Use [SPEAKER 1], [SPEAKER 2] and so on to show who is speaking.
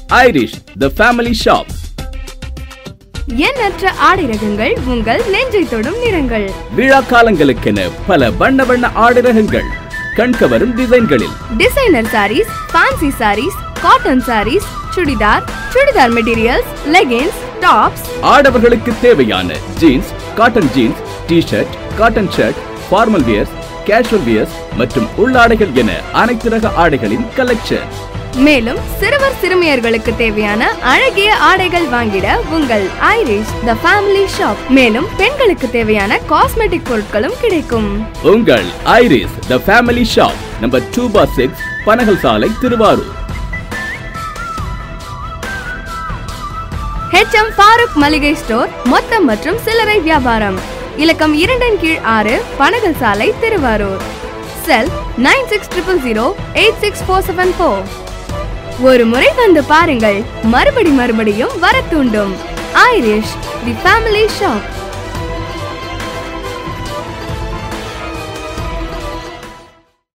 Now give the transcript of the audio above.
[SPEAKER 1] Irish த family shop
[SPEAKER 2] எண்ணற்ற ஆடை ரகங்கள் உங்கள் நெஞ்சை தொடும் நிறங்கள்
[SPEAKER 1] விழா காலங்களுக்கென பல வண்ண வண்ண ஆடை ரகங்கள் கண்கவரும் டிசைன்களில்
[SPEAKER 2] designer saris fancy saris cotton saris churidar churidar materials leggings tops
[SPEAKER 1] ஆடவர்களுக்கு தேவையான jeans cotton jeans T shirt cotton shirt formal wears casual wears மற்றும் உள்ளாடைகள் என அனைத்து ரக ஆடைகளின் கலெக்ஷன்
[SPEAKER 2] மேலும் சிறுவர் சிறுமியர்களுக்கு தேவையான அழகிய ஆடைகள் வாங்கிட உங்கள் ஐரிஷ் த ஃபேமிலி ஷாப் மேலும் பெண்களுக்கு தேவையான காஸ்மெட்டிக் பொருட்களும் கிடைக்கும்
[SPEAKER 1] உங்கள் Iris the family shop number two bar six Panagal சாலை திருவாரூர்
[SPEAKER 2] ஹெச்எம் ஃபாரூக் மளிகை ஸ்டோர் மொத்தம் மற்றும் சில்லறை வியாபாரம் இலக்கம் இரண்டின் கீழ் ஆறு பனகல் சாலை Thiruvarur cell nine six triple zero eight six four seven four ஒரு முறை வந்து பாருங்கள் மறுபடி மறுபடியும் வர தூண்டும் ஐரிஷ் தி ஃபேமிலி ஷாப்